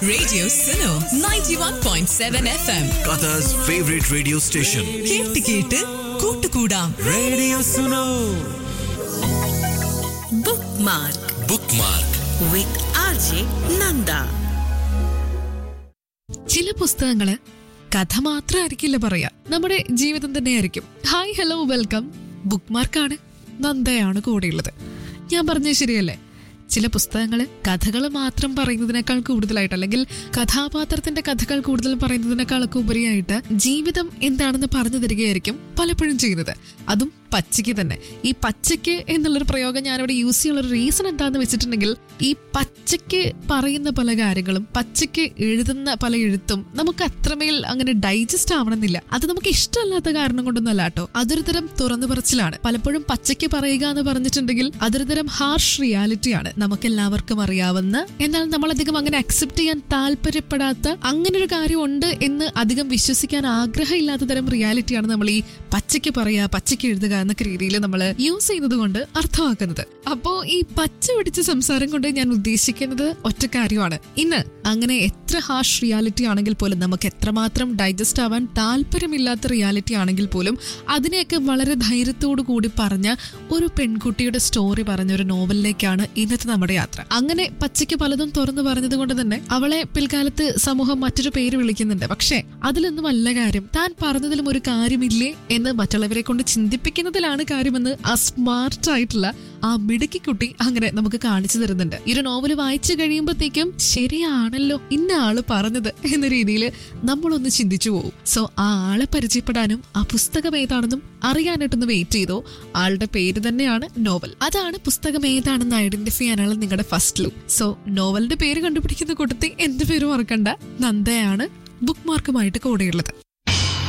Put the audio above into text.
Radio Suno 91.7 FM. Qatar's favorite radio station. കേട്ട് കേട്ട് കൂട്ടുകൂടാം Radio Suno. bookmark Bookmark. with RJ Nanda. ചില പുസ്തകങ്ങള് കഥ മാത്രമായിരിക്കില്ല പറയാ നമ്മുടെ ജീവിതം തന്നെയായിരിക്കും ഹായ് ഹലോ വെൽക്കം ബുക്ക് മാർക്കാണ് നന്ദയാണ് കൂടെയുള്ളത് ഞാൻ പറഞ്ഞത് ശരിയല്ലേ ചില പുസ്തകങ്ങൾ കഥകൾ മാത്രം പറയുന്നതിനേക്കാൾ കൂടുതലായിട്ട് അല്ലെങ്കിൽ കഥാപാത്രത്തിന്റെ കഥകൾ കൂടുതൽ പറയുന്നതിനേക്കാളൊക്കെ ഉപരിയായിട്ട് ജീവിതം എന്താണെന്ന് പറഞ്ഞു തരികയായിരിക്കും പലപ്പോഴും ചെയ്യുന്നത് അതും പച്ചയ്ക്ക് തന്നെ ഈ പച്ചയ്ക്ക് എന്നുള്ളൊരു പ്രയോഗം ഞാനിവിടെ യൂസ് ചെയ്യാനുള്ള ഒരു റീസൺ എന്താന്ന് വെച്ചിട്ടുണ്ടെങ്കിൽ ഈ പച്ചയ്ക്ക് പറയുന്ന പല കാര്യങ്ങളും പച്ചയ്ക്ക് എഴുതുന്ന പല എഴുത്തും നമുക്ക് അത്രമേൽ അങ്ങനെ ഡൈജസ്റ്റ് ആവണമെന്നില്ല അത് നമുക്ക് ഇഷ്ടമല്ലാത്ത കാരണം കൊണ്ടൊന്നല്ല കേട്ടോ അതൊരു തരം തുറന്നു പറച്ചിലാണ് പലപ്പോഴും പച്ചയ്ക്ക് പറയുക എന്ന് പറഞ്ഞിട്ടുണ്ടെങ്കിൽ അതൊരു തരം ഹാർഷ് റിയാലിറ്റിയാണ് നമുക്ക് എല്ലാവർക്കും അറിയാവുന്ന എന്നാൽ നമ്മളധികം അങ്ങനെ അക്സെപ്റ്റ് ചെയ്യാൻ താല്പര്യപ്പെടാത്ത അങ്ങനെ ഒരു കാര്യം ഉണ്ട് എന്ന് അധികം വിശ്വസിക്കാൻ ആഗ്രഹമില്ലാത്ത തരം റിയാലിറ്റിയാണ് നമ്മൾ ഈ പച്ചയ്ക്ക് പറയുക പച്ചയ്ക്ക് എഴുതുക എന്നൊക്കെ രീതിയിൽ നമ്മൾ യൂസ് ചെയ്യുന്നത് കൊണ്ട് അർത്ഥമാക്കുന്നത് അപ്പോ ഈ പച്ച പിടിച്ച സംസാരം കൊണ്ട് ഞാൻ ഉദ്ദേശിക്കുന്നത് ഒറ്റ കാര്യമാണ് ഇന്ന് അങ്ങനെ എത്ര ഹാർഷ് റിയാലിറ്റി ആണെങ്കിൽ പോലും നമുക്ക് എത്രമാത്രം ഡൈജസ്റ്റ് ആവാൻ താല്പര്യമില്ലാത്ത റിയാലിറ്റി ആണെങ്കിൽ പോലും അതിനെയൊക്കെ വളരെ ധൈര്യത്തോടു കൂടി പറഞ്ഞ ഒരു പെൺകുട്ടിയുടെ സ്റ്റോറി പറഞ്ഞ ഒരു നോവലിലേക്കാണ് ഇന്നത്തെ നമ്മുടെ യാത്ര അങ്ങനെ പച്ചയ്ക്ക് പലതും തുറന്നു പറഞ്ഞത് കൊണ്ട് തന്നെ അവളെ പിൽക്കാലത്ത് സമൂഹം മറ്റൊരു പേര് വിളിക്കുന്നുണ്ട് പക്ഷേ അതിലൊന്നും അല്ല കാര്യം താൻ പറഞ്ഞതിലും ഒരു കാര്യമില്ലേ എന്ന് മറ്റുള്ളവരെ കൊണ്ട് ചിന്തിപ്പിക്കുന്നതിലാണ് കാര്യമെന്ന് ആ സ്മാർട്ട് ആയിട്ടുള്ള ആ മിടുക്കി കുട്ടി അങ്ങനെ നമുക്ക് കാണിച്ചു തരുന്നുണ്ട് ഈ ഒരു നോവൽ വായിച്ചു കഴിയുമ്പോഴത്തേക്കും ശരിയാണല്ലോ ഇന്ന ആള് പറഞ്ഞത് എന്ന രീതിയിൽ നമ്മളൊന്ന് ചിന്തിച്ചു പോകും സോ ആ ആളെ പരിചയപ്പെടാനും ആ പുസ്തകം ഏതാണെന്നും അറിയാനായിട്ടൊന്ന് വെയിറ്റ് ചെയ്തോ ആളുടെ പേര് തന്നെയാണ് നോവൽ അതാണ് പുസ്തകം ഏതാണെന്ന് ഐഡന്റിഫൈ ചെയ്യാനുള്ള നിങ്ങളുടെ ഫസ്റ്റ് ലൂ സോ നോവലിന്റെ പേര് കണ്ടുപിടിക്കുന്ന കൂട്ടത്തിൽ എന്റെ പേര് മറക്കണ്ട നന്ദയാണ് ബുക്ക് മാർക്കുമായിട്ട് കൂടെയുള്ളത്